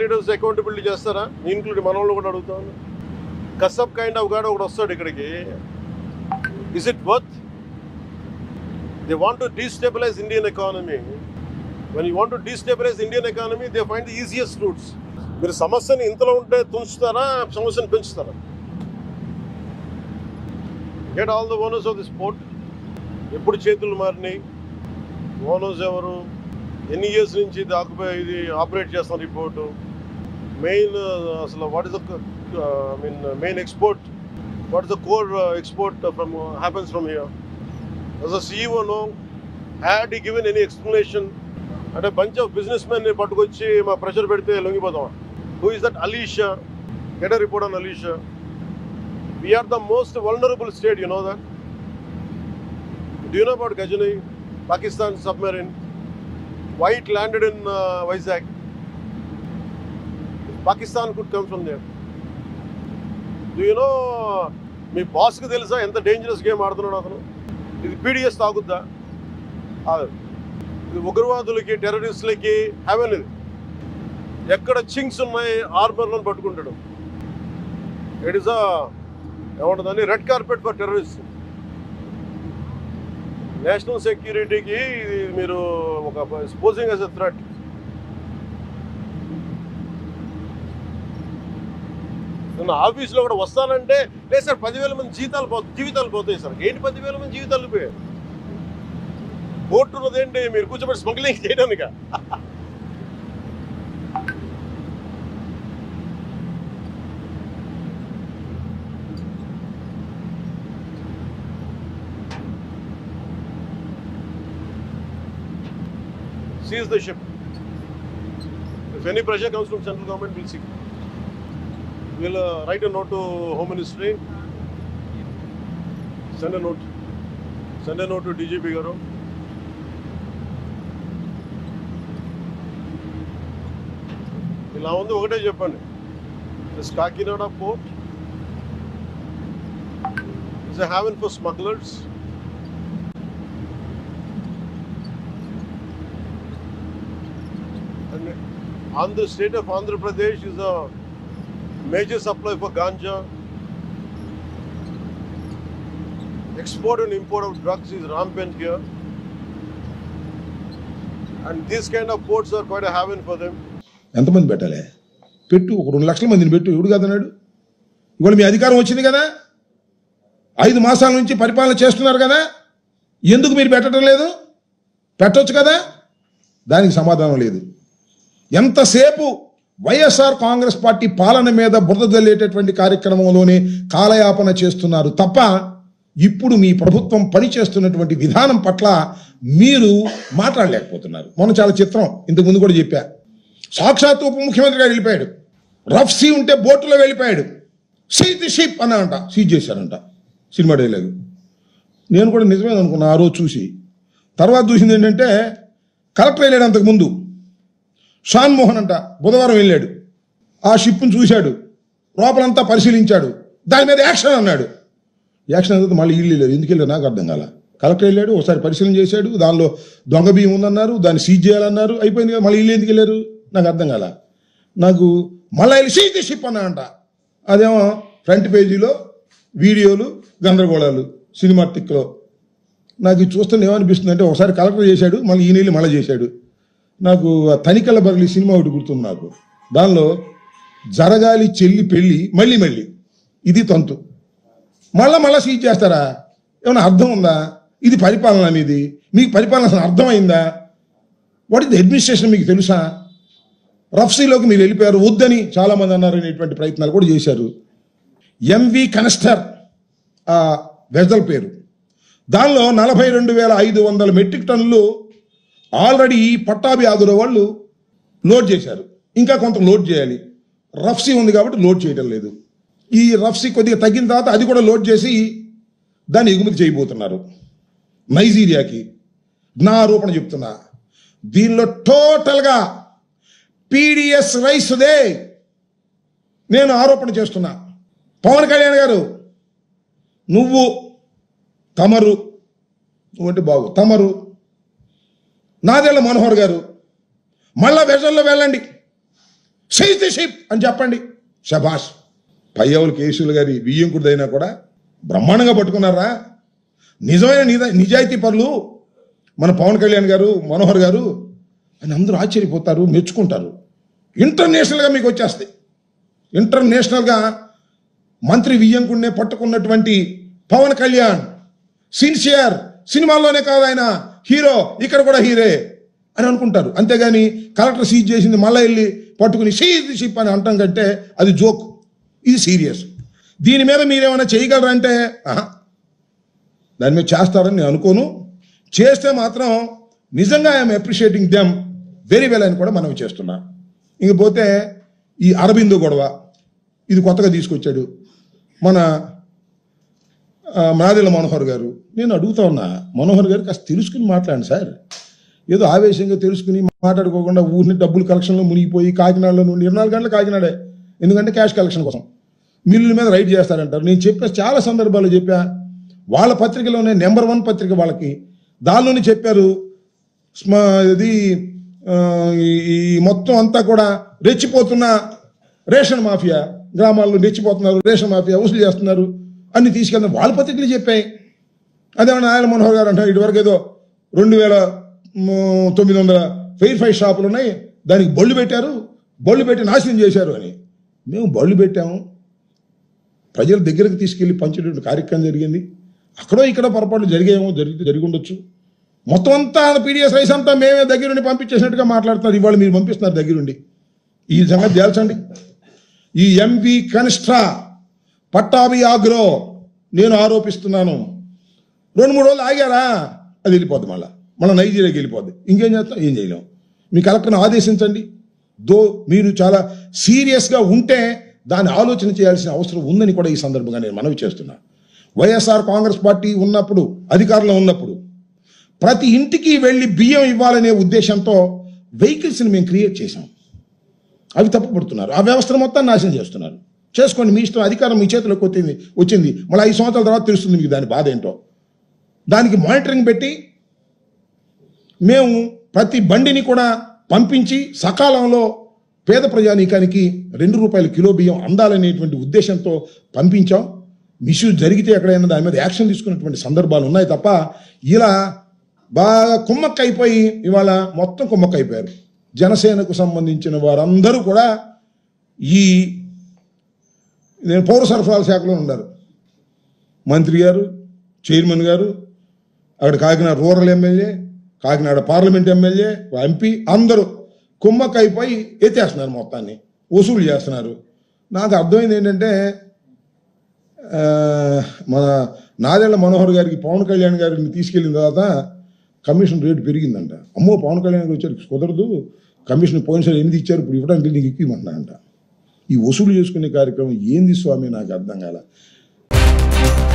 Executives accountability చేస్తారా include మన వాళ్ళు కూడా అడుగుతాను కసబ్ కైండ్ ఆఫ్ గాడు ఒకడు వస్తాడు ఇక్కడికి is it worth they want to destabilise Indian economy when you want to destabilise Indian economy they find the easiest routes మీరు సమస్యని ఇంతలో ఉంటే తుంచుతారా సమస్యను పెంచుతారా get all the owners of the sport ఎప్పుడు చేతులు మారినాయి ఓనర్స్ ఎవరు ఎన్ని ఇయర్స్ నుంచి ఇది ఆక్యుపై ఇది ఆపరేట్ చేస్తున్న రిపోర్టు మెయిన్ అసలు what is the I mean main export what is the core export from happens from here as a CEO no had he given any explanation అంటే bunch of businessmen పట్టుకొచ్చి మా pressure పెడితే లొంగిపోతాం who is that Alisha get a report on Alisha we're the most vulnerable state you know that do know about Ghazni Pakistan submarine white landed in Vizag Pakistan could come from there do you know మీ బాస్కి తెలుసా ఎంత dangerous game ఆడుతున్నాడు అతను ఇది PDS తాగుద్దా కాదు. ఇది ఉగ్రవాదులకి టెర్రరిస్టులకి haven ఇది ఎక్కడ చింగ్స్ ఉన్నాయి ఆర్మర్లను పట్టుకుంటాడు ఇట్ ఇస్ ఏమంటుందని red carpet for terrorist national సెక్యూరిటీకి ఇది మీరు ఒక స్పోజింగ్ యాజ్ ఎ థ్రెట్ నేను ఆఫీస్లో కూడా వస్తానంటే లేదు సార్ పదివేల మంది జీతాలు పో జీవితాలు పోతాయి సార్ ఏంటి పదివేల మంది జీవితాలు పోయాయి కోర్టు ఉన్నదేంటి మీరు కూర్చోబెట్టి స్మగ్లింగ్ చేయడానిక seize the ship. If any pressure comes from central government, we'll see. We'll uh, write a note to Home Ministry. Send a note. Send a note to DGP Garo. ఇలా ఉంది ఒకటే చెప్పండి this Kakinada port is haven for smugglers and Andhra state of Andhra Pradesh is a major supply for ganja. Export and import of drugs is rampant here. And these kind of ports are quite a haven for them. ఎంతమంది పెట్టాలి పెట్టు ఒక రెండు లక్షల మందిని పెట్టు ఎవడు కదన్నాడు ఇవాళ మీ అధికారం వచ్చింది కదా ఐదు మాసాల నుంచి పరిపాలన చేస్తున్నారు కదా ఎందుకు మీరు పెట్టడం లేదు పెట్టొచ్చు కదా దానికి సమాధానం లేదు ఎంతసేపు వైఎస్ఆర్ కాంగ్రెస్ పార్టీ పాలన మీద బురద జల్లేటటువంటి కార్యక్రమంలోనే కాలయాపన చేస్తున్నారు తప్ప ఇప్పుడు మీ ప్రభుత్వం పనిచేస్తున్నటువంటి విధానం పట్ల మీరు మాట్లాడలేకపోతున్నారు మొన్న చాలా చిత్రం ఇంతకు ముందు కూడా చెప్పా సాక్షాత్ ఉప ముఖ్యమంత్రి గారు వెళ్ళిపోయాడు రఫ్ సీ ఉంటే బోటులో వెళ్ళిపోయాడు సీజ్ ది షిప్ అన్నాడంట సీజ్ చేశారంట సినిమా డైలాగ్ నేను కూడా నిజమే అనుకున్నా ఆ రోజు చూసి తర్వాత చూసింది ఏంటంటే కలెక్టర్ వెళ్ళాడు అంతకుముందు షాన్ మోహన్ అంట బుధవారం వెళ్ళాడు ఆ షిప్ను చూశాడు లోపలంతా పరిశీలించాడు దాని మీద యాక్షన్ అన్నాడు యాక్షన్ అయితే మళ్ళీ ఇల్లు వెళ్ళారు ఎందుకు వెళ్ళారు నాకు అర్థం కాల కలెక్టర్ వెళ్ళాడు ఒకసారి పరిశీలన చేశాడు దానిలో దొంగ బియ్యం ఉందన్నారు దాన్ని సీజ్ చేయాలన్నారు అయిపోయింది కదా మళ్ళీ ఇల్లు ఎందుకు వెళ్ళారు నాకు అర్థం కాల నాకు మళ్ళీ వెళ్ళి సీజ్ ది షిప్ అన్నాడంట అదేమో ఫ్రంట్ పేజీలో వీడియోలు గందరగోళాలు సినిమాటిక్లో నాకు ఇది చూస్తుంటే ఏమనిపిస్తుంది అంటే ఒకసారి కలెక్టర్ చేశాడు మళ్ళీ ఈ నీళ్ళు మళ్ళీ చేశాడు నాకు ఆ తనికల బరలి సినిమా ఒకటి గుర్తుంది నాకు దానిలో జరగాలి చెల్లి పెళ్ళి మళ్ళీ మళ్ళీ ఇది తంతు మళ్ళా మళ్ళా సీజ్ చేస్తారా ఏమైనా అర్థం ఉందా ఇది పరిపాలన మీది మీకు పరిపాలన అసలు అర్థమైందా వాట్ ఇస్ ది అడ్మినిస్ట్రేషన్ మీకు తెలుసా రఫ్సీలోకి మీరు వెళ్ళిపోయారు వద్దని చాలామంది అన్నారు అనేటువంటి ప్రయత్నాలు కూడా చేశారు ఎంవి కనస్టర్ ఆ వెజల్ పేరు దానిలో నలభై రెండు వేల ఐదు వందల మెట్రిక్ టన్నులు ఆల్రెడీ పట్టాభి ఆదుల వాళ్ళు లోడ్ చేశారు ఇంకా కొంత లోడ్ చేయాలి రఫ్సీ ఉంది కాబట్టి లోడ్ చేయడం లేదు ఈ రఫ్సీ కొద్దిగా తగ్గిన తర్వాత అది కూడా లోడ్ చేసి దాన్ని ఎగుమతి చేయబోతున్నారు నైజీరియాకి నా ఆరోపణ చెప్తున్నా దీనిలో టోటల్గా పీడిఎస్ రైస్దే నేను ఆరోపణ చేస్తున్నా పవన్ కళ్యాణ్ గారు నువ్వు తమరు నువ్వంటే బాగు తమరు నాదెళ్ళ మనోహర్ గారు మళ్ళా వెజల్లో వెళ్ళండి సైజ్ ది షిప్ అని చెప్పండి శబాష్ పయ్యవులు కేసులు గారి బియ్యంకుడిదైనా కూడా బ్రహ్మాండంగా పట్టుకున్నారా నిజమైన నిజ నిజాయితీ పరులు మన పవన్ కళ్యాణ్ గారు మనోహర్ గారు అని అందరూ ఆశ్చర్యపోతారు మెచ్చుకుంటారు ఇంటర్నేషనల్గా మీకు వచ్చేస్తాయి ఇంటర్నేషనల్గా మంత్రి వియ్యంకుడినే పట్టుకున్నటువంటి పవన్ కళ్యాణ్ సిన్సియర్ సినిమాల్లోనే కాదు ఆయన హీరో ఇక్కడ కూడా హీరే అని అనుకుంటారు అంతేగాని కలెక్టర్ సీజ్ చేసింది మళ్ళీ వెళ్ళి పట్టుకుని సీజ్ షిప్ అని అంటాం కంటే అది జోక్ ఇది సీరియస్ దీని మీద మీరేమైనా చేయగలరంటే ఆహా, దాని మీద చేస్తారని నేను అనుకోను చేస్తే మాత్రం నిజంగా I'm appreciating them very well అని కూడా మనం చేస్తున్నా ఇంకపోతే ఈ అరబిందో గొడవ ఇది కొత్తగా తీసుకొచ్చాడు మన ఆ, నాదెళ్ల మనోహర్ గారు నేను అడుగుతా ఉన్నా మనోహర్ గారు కాస్త తెలుసుకుని మాట్లాడండి సార్ ఏదో ఆవేశంగా తెలుసుకుని మాట్లాడుకోకుండా ఊరిని డబ్బులు కలెక్షన్లో మునిగిపోయి కాకినాడలో నుండి ఇరవై నాలుగు గంటల కాకినాడే ఎందుకంటే క్యాష్ కలెక్షన్ కోసం మిల్లుల మీద రైడ్ చేస్తారంటారు నేను చెప్పా చాలా సందర్భాల్లో చెప్పా వాళ్ళ పత్రికలోనే నెంబర్ వన్ పత్రిక వాళ్ళకి దానిలోనే చెప్పారు స్మ- ఇది ఆ, ఈ- ఈ మొత్తం అంతా కూడా రెచ్చిపోతున్న రేషన్ మాఫియా గ్రామాల్లో రెచ్చిపోతున్నారు రేషన్ మాఫియా వసూలు చేస్తున్నారు అన్ని తీసుకెళ్తారు వాళ్ళ పత్రికలు చెప్పాయి అదేమన్నా నారాయణ మనోహర్ గారు అంటారు ఇటువరకు ఏదో రెండు వేల మ్, తొమ్మిది వందల ఫెయిర్ ఫైవ్ షాపులు ఉన్నాయి దానికి బళ్ళు పెట్టారు బళ్ళు పెట్టి నాశనం చేశారు అని మేము బళ్ళు పెట్టాము ప్రజల దగ్గరకు తీసుకెళ్లి పంచేటువంటి కార్యక్రమం జరిగింది అక్కడో ఇక్కడ పొరపాట్లు జరిగేమో జరిగి జరిగి ఉండొచ్చు మొత్తం అంతా పీడిఎస్ రైస్ అంతా మేమే దగ్గరుండి పంపించేసినట్టుగా మాట్లాడుతున్నారు ఇవాళ మీరు పంపిస్తున్నారు దగ్గరుండి ఈ సంగతి తేల్చండి ఈ ఎంవి కనిష్ఠా పట్టాభి ఆగ్రో నేను ఆరోపిస్తున్నాను రెండు మూడు రోజులు ఆగారా అది వెళ్ళిపోద్ది మళ్ళా మళ్ళీ నైజీరియాకి వెళ్ళిపోద్ది ఇంకేం చేస్తాం ఏం చేయలేం మీ కలెక్టర్ని ఆదేశించండి దో మీరు చాలా సీరియస్గా ఉంటే దాన్ని ఆలోచన చేయాల్సిన అవసరం ఉందని కూడా ఈ సందర్భంగా నేను మనవి చేస్తున్నా వైఎస్ఆర్ కాంగ్రెస్ పార్టీ ఉన్నప్పుడు అధికారంలో ఉన్నప్పుడు ప్రతి ఇంటికి వెళ్ళి బియ్యం ఇవ్వాలనే ఉద్దేశంతో వెహికల్స్ని మేము క్రియేట్ చేశాం అవి తప్పుపడుతున్నారు ఆ వ్యవస్థను మొత్తం నాశనం చేస్తున్నారు చేసుకోండి మీ ఇష్టం అధికారం మీ చేతిలోకి వచ్చింది వచ్చింది మళ్ళీ ఐదు సంవత్సరాల తర్వాత తెలుస్తుంది మీకు దాని బాధ ఏంటో దానికి మానిటరింగ్ పెట్టి మేము ప్రతి బండిని కూడా పంపించి సకాలంలో పేద ప్రజానీకానికి రెండు రూపాయల కిలో బియ్యం అందాలనేటువంటి ఉద్దేశంతో పంపించాం మిస్యూజ్ జరిగితే ఎక్కడైనా దాని మీద యాక్షన్ తీసుకున్నటువంటి సందర్భాలు ఉన్నాయి తప్ప ఇలా బాగా కుమ్మక్క అయిపోయి ఇవాళ మొత్తం కుమ్మక్క అయిపోయారు జనసేనకు సంబంధించిన వారందరూ కూడా ఈ నేను పౌర సరఫరాల శాఖలో ఉన్నారు మంత్రి గారు చైర్మన్ గారు అక్కడ Kakinada rural MLA Kakinada parliament MLA MP అందరూ కుమ్మక్క అయిపోయి ఎత్తేస్తున్నారు మొత్తాన్ని వసూలు చేస్తున్నారు నాకు అర్థమైంది ఏంటంటే ఆ, మన నాదెళ్ల మనోహర్ గారికి పవన్ కళ్యాణ్ గారిని తీసుకెళ్ళిన తర్వాత కమిషన్ రేటు పెరిగిందంట అమ్మో పవన్ కళ్యాణ్ గారు వచ్చారు కుదరదు కమిషన్ పోయినసారి ఎనిమిది ఇచ్చారు ఇప్పుడు ఇవ్వడానికి నీకు ఎక్కువ ఇవ్వమంటున్నారంట ఈ వసూలు చేసుకునే కార్యక్రమం ఏంది స్వామి నాకు అర్థం కాల